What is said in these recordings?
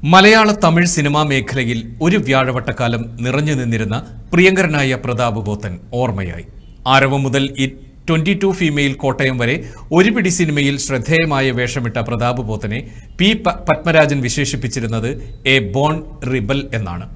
മലയാള തമിഴ് സിനിമാ മേഖലയിൽ ഒരു വ്യാഴവട്ടക്കാലം നിറഞ്ഞു നിന്നിരുന്ന പ്രിയങ്കരനായ പ്രതാപ് പോത്തൻ ഓർമ്മയായി ആരവം മുതൽ ഈ ട്വന്റി ടു ഫീമെയിൽ കോട്ടയം വരെ ഒരു പിടി സിനിമയിൽ ശ്രദ്ധേയമായ വേഷമിട്ട പ്രതാപ് പോത്തനെ പി പ- പത്മരാജൻ വിശേഷിപ്പിച്ചിരുന്നത് എ ബോൺ റിബൽ എന്നാണ്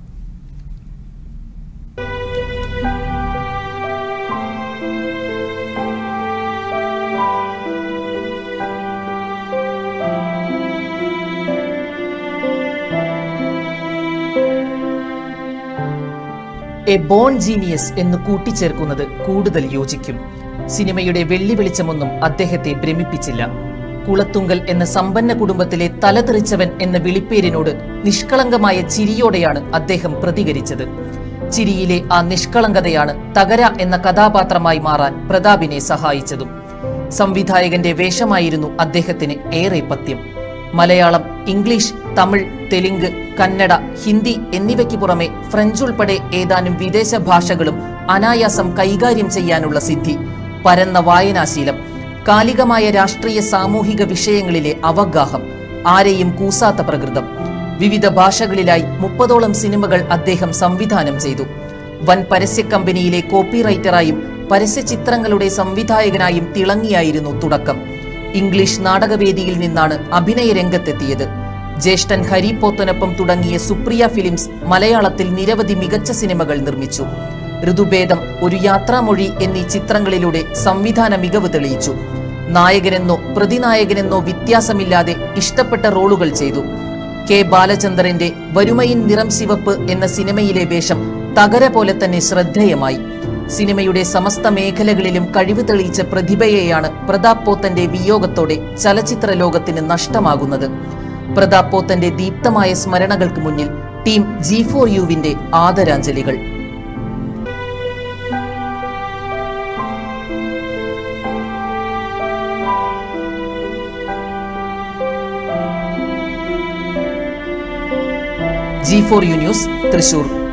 എ ബോൺ ജീനിയസ് എന്ന് കൂട്ടിച്ചേർക്കുന്നത് കൂടുതൽ യോജിക്കും സിനിമയുടെ വെള്ളി വെളിച്ചമൊന്നും അദ്ദേഹത്തെ ഭ്രമിപ്പിച്ചില്ല കുളത്തുങ്കൽ എന്ന സമ്പന്ന കുടുംബത്തിലെ തലതെറിച്ചവൻ എന്ന വിളിപ്പേരിനോട് നിഷ്കളങ്കമായ ചിരിയോടെയാണ് അദ്ദേഹം പ്രതികരിച്ചത് ചിരിയിലെ ആ നിഷ്കളങ്കതയാണ് തകര എന്ന കഥാപാത്രമായി മാറാൻ പ്രതാപിനെ സഹായിച്ചതും സംവിധായകന്റെ വേഷമായിരുന്നു അദ്ദേഹത്തിന് ഏറെ പത്യം മലയാളം ഇംഗ്ലീഷ് തമിഴ് തെലുങ്ക് കന്നഡ ഹിന്ദി എന്നിവയ്ക്ക് പുറമെ ഫ്രഞ്ച് ഉൾപ്പെടെ ഏതാനും വിദേശ ഭാഷകളും അനായാസം കൈകാര്യം ചെയ്യാനുള്ള സിദ്ധി പരന്ന വായനാശീലം കാലികമായ രാഷ്ട്രീയ സാമൂഹിക വിഷയങ്ങളിലെ അവഗാഹം ആരെയും കൂസാത്ത പ്രകൃതം വിവിധ ഭാഷകളിലായി മുപ്പതോളം സിനിമകൾ അദ്ദേഹം സംവിധാനം ചെയ്തു വൻ പരസ്യ കമ്പനിയിലെ കോപ്പിറൈറ്ററായും പരസ്യ ചിത്രങ്ങളുടെ സംവിധായകനായും തിളങ്ങിയായിരുന്നു തുടക്കം ഇംഗ്ലീഷ് നാടകവേദിയിൽ നിന്നാണ് അഭിനയ രംഗത്തെത്തിയത് ജ്യേഷ്ഠൻ ഹരി പോത്തനൊപ്പം തുടങ്ങിയ സുപ്രിയ ഫിലിംസ് മലയാളത്തിൽ നിരവധി മികച്ച സിനിമകൾ നിർമ്മിച്ചു ഋതുഭേദം ഒരു യാത്രാമൊഴി എന്നീ ചിത്രങ്ങളിലൂടെ സംവിധാന മികവ് തെളിയിച്ചു നായകനെന്നോ പ്രതിനായകനെന്നോ വ്യത്യാസമില്ലാതെ ഇഷ്ടപ്പെട്ട റോളുകൾ ചെയ്തു കെ ബാലചന്ദ്രന്റെ വരുമയിൻ നിറം ശിവപ്പ് എന്ന സിനിമയിലെ വേഷം തകര പോലെ തന്നെ ശ്രദ്ധേയമായി സിനിമയുടെ സമസ്ത മേഖലകളിലും കഴിവ് തെളിയിച്ച പ്രതിഭയെയാണ് പ്രതാപ് പോത്തന്റെ വിയോഗത്തോടെ ചലച്ചിത്ര ലോകത്തിന് നഷ്ടമാകുന്നത് പ്രതാപ് പോത്തന്റെ ദീപ്തമായ സ്മരണകൾക്ക് മുന്നിൽ ടീം ജി ഫോർ യുവിന്റെ ആദരാഞ്ജലികൾ G four U news Thrissur